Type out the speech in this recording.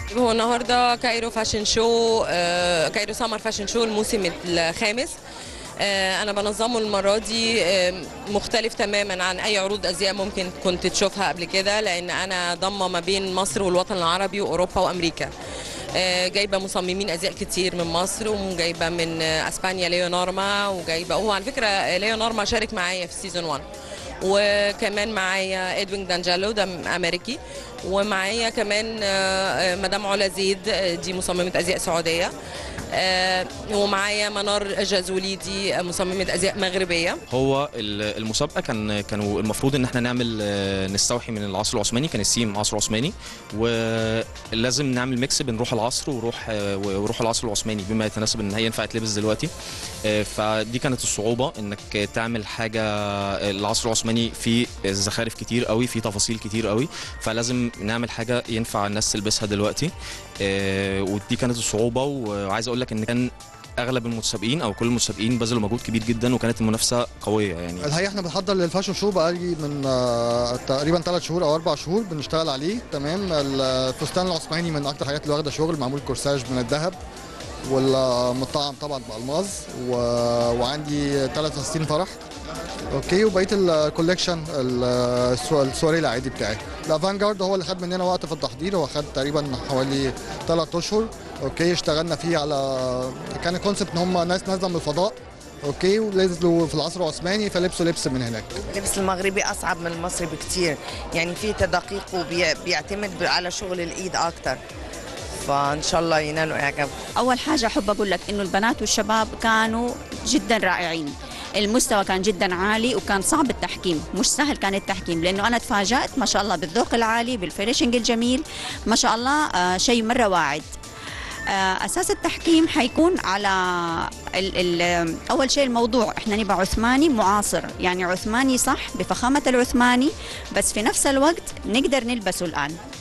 هو النهارده كايرو فاشن شو آه، كايرو سمر فاشن شو الموسم الخامس آه، انا بنظمه المره دي آه، مختلف تماما عن اي عروض ازياء ممكن كنت تشوفها قبل كده لان انا ضمه ما بين مصر والوطن العربي واوروبا وامريكا آه، جايبه مصممين ازياء كتير من مصر وجايبه من آه، اسبانيا ليو نورما وجايبه هو على فكره آه، ليو نورما شارك معايا في سيزون 1 وكمان معايا ادوين دانجالو ده امريكي ومعايا كمان آه، آه، مدام علا زيد آه، دي مصممه ازياء سعوديه آه، ومعايا منار جازولي دي آه، مصممه ازياء مغربيه هو ال- المسابقه كان كانوا المفروض ان احنا نعمل آه، نستوحي من العصر العثماني كان السيم عصر عثماني ولازم نعمل ميكس بين روح العصر وروح آه، وروح العصر العثماني بما يتناسب ان هي ينفع تلبس دلوقتي آه، فدي كانت الصعوبه انك تعمل حاجه آه، العصر العثماني فيه زخارف كتير قوي فيه تفاصيل كتير قوي فلازم نعمل حاجه ينفع الناس تلبسها دلوقتي آه، ودي كانت الصعوبه وعايز اقول لك ان كان اغلب المتسابقين او كل المتسابقين بذلوا مجهود كبير جدا وكانت المنافسه قويه يعني الحقيقه احنا بنحضر للفاشن شو بقالي من آه، تقريبا ثلاث شهور او اربع شهور بنشتغل عليه تمام الفستان العثماني من اكتر الحاجات اللي واخده شغل معمول كورساج من الذهب والمطعم طبعا بالماظ و... وعندي ثلاث فساتين فرح اوكي وبقيه الكوليكشن السو- السواري العادي بتاعي الافانجارد هو اللي خد مننا وقت في التحضير هو خد تقريبا حوالي ثلاث اشهر اوكي اشتغلنا فيه على كان الكونسبت ان هم ناس نازله من الفضاء اوكي ونزلوا في العصر العثماني فلبسوا لبس من هناك اللبس المغربي اصعب من المصري بكتير يعني في تدقيق وبيعتمد على شغل الايد اكتر فان شاء الله ينالوا اعجاب اول حاجه احب اقول لك انه البنات والشباب كانوا جدا رائعين المستوى كان جدا عالي وكان صعب التحكيم مش سهل كان التحكيم لانه انا تفاجات ما شاء الله بالذوق العالي بالفينيشنج الجميل ما شاء الله آه شيء مره واعد آه اساس التحكيم حيكون على ال ال اول شيء الموضوع احنا نبقى عثماني معاصر يعني عثماني صح بفخامه العثماني بس في نفس الوقت نقدر نلبسه الان